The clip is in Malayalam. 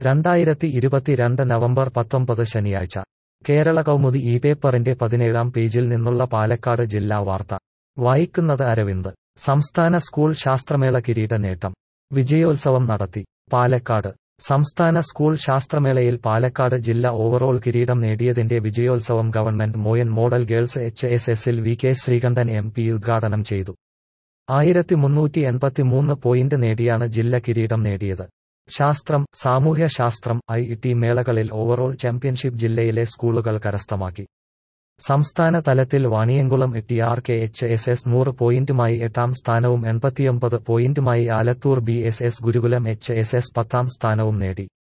രണ്ടായിരത്തി ഇരുപത്തിരണ്ട് നവംബർ പത്തൊമ്പത് ശനിയാഴ്ച കേരള കൗമുദി ഈ പേപ്പറിന്റെ പതിനേഴാം പേജിൽ നിന്നുള്ള പാലക്കാട് ജില്ലാ വാർത്ത വായിക്കുന്നത് അരവിന്ദ് സംസ്ഥാന സ്കൂൾ ശാസ്ത്രമേള കിരീട നേട്ടം വിജയോത്സവം നടത്തി പാലക്കാട് സംസ്ഥാന സ്കൂൾ ശാസ്ത്രമേളയിൽ പാലക്കാട് ജില്ല ഓവറോൾ കിരീടം നേടിയതിന്റെ വിജയോത്സവം government Moyan model girls H S എസിൽ V K Sreekandan M P ഉദ്ഘാടനം ചെയ്തു ആയിരത്തി മുന്നൂറ്റി എൺപത്തിമൂന്ന് പോയിന്റ് നേടിയാണ് ജില്ല കിരീടം നേടിയത് ശാസ്ത്രം സാമൂഹ്യശാസ്ത്രം ഐ ടി മേളകളിൽ ഓവറോൾ ചാമ്പ്യൻഷിപ്പ് ജില്ലയിലെ സ്കൂളുകൾ കരസ്ഥമാക്കി സംസ്ഥാന തലത്തിൽ Vaniyamkulam T R K H S S നൂറ് പോയിന്റുമായി എട്ടാം സ്ഥാനവും എൺപത്തിയൊമ്പത് പോയിന്റുമായി Alathur B S S Gurukulam H S S പത്താം സ്ഥാനവും നേടി